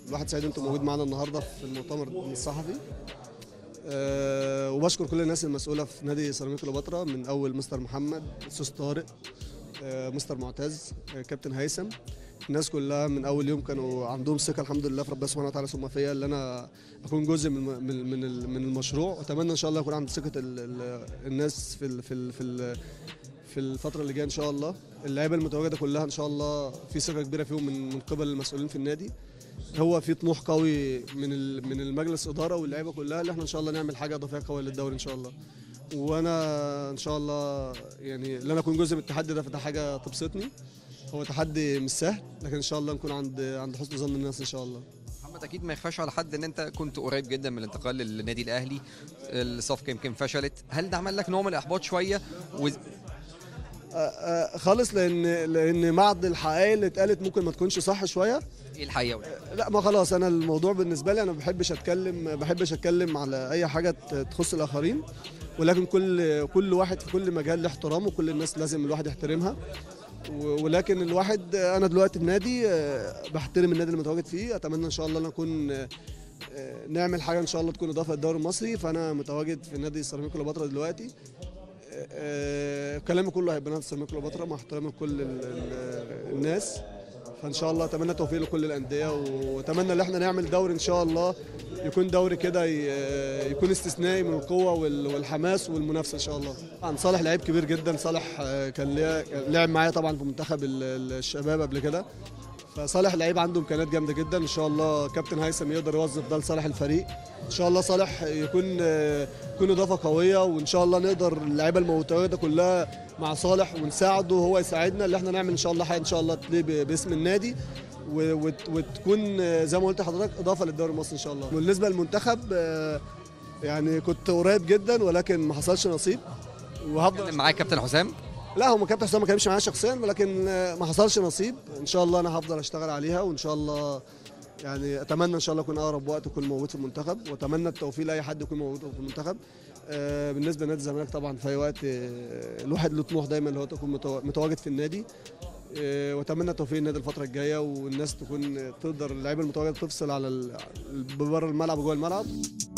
الواحد سعيد انتم موجود معانا النهارده في المؤتمر الصحفي أه وبشكر كل الناس المسؤوله في نادي سيراميكا كليوباترا من اول مستر محمد استاذ طارق أه مستر معتز أه كابتن هيثم الناس كلها من اول يوم كانوا عندهم ثقه الحمد لله في ربنا سبحانه وتعالى ثم فيا اللي انا اكون جزء من من من, من المشروع واتمنى ان شاء الله يكون عندي ثقه ال- ال- الناس في ال في ال في ال في الفتره اللي جايه ان شاء الله اللعيبه المتواجده كلها ان شاء الله في ثقه كبيره فيهم من من قبل المسؤولين في النادي هو في طموح قوي من ال- من المجلس اداره واللعيبه كلها اللي احنا ان شاء الله نعمل حاجه اضافيه قويه للدوري ان شاء الله وانا ان شاء الله يعني ان انا اكون جزء من التحدي ده فده حاجه تبسطني هو تحدي مش سهل لكن ان شاء الله نكون عند عند حسن ظن الناس ان شاء الله محمد اكيد ما يخفاش على حد ان انت كنت قريب جدا من الانتقال للنادي الاهلي الصفقه يمكن فشلت هل ده عمل لك نوع من الاحباط شويه و... آه، آه، خالص لان لان بعض الحقائق اللي اتقالت ممكن ما تكونش صح شويه ايه الحقيقه لا ما خلاص انا الموضوع بالنسبه لي انا ما بحبش اتكلم ما بحبش اتكلم على اي حاجه ت- تخص الاخرين ولكن كل كل واحد في كل مجال له احترامه وكل الناس لازم الواحد يحترمها و- ولكن الواحد انا دلوقتي في نادي آه، بحترم النادي اللي متواجد فيه اتمنى ان شاء الله ان اكون آه، آه، نعمل حاجه ان شاء الله تكون اضافه للدوري المصري فانا متواجد في نادي سيراميكا كليوباترا دلوقتي آه، آه، كلامي كله هيبقى نادي سيراميكا كليوباترا مع احترامي لكل ال- ال- الناس فان شاء الله اتمنى التوفيق لكل الانديه واتمنى ان احنا نعمل دوري ان شاء الله يكون دوري كده ي- يكون استثنائي من القوه وال- والحماس والمنافسه ان شاء الله. طبعا صالح لعيب كبير جدا صالح آه، كان ليا- كان لعب معايا طبعا في منتخب ال- ال- الشباب قبل كده فصالح لعيب عنده امكانيات جامده جدا ان شاء الله كابتن هيثم يقدر يوظف ده لصالح الفريق ان شاء الله صالح يكون آه، يكون اضافه قويه وان شاء الله نقدر اللعيبه المتواجده كلها مع صالح ونساعده وهو يساعدنا اللي احنا نعمل ان شاء الله حاجه ان شاء الله تليق ب- باسم النادي و- وت- وتكون آه، زي ما قلت لحضرتك اضافه للدوري المصري ان شاء الله بالنسبه للمنتخب آه، يعني كنت قريب جدا ولكن ما حصلش نصيب وهفضل كان معاك كابتن حسام لا هو كابتن حسام ما كانش معايا شخصيا ولكن آه، ما حصلش نصيب ان شاء الله انا هفضل اشتغل عليها وان شاء الله يعني اتمنى ان شاء الله يكون اقرب وقت يكون موجود في المنتخب واتمنى التوفيق لاي حد يكون موجود في المنتخب آه، بالنسبه لنادي الزمالك طبعا في اي وقت آه، الواحد له طموح دايما اللي هو تكون متوا- متواجد في النادي آه، واتمنى التوفيق للنادي الفتره الجايه والناس تكون تقدر اللعيبه المتواجده تفصل على ال- بره الملعب وجوه الملعب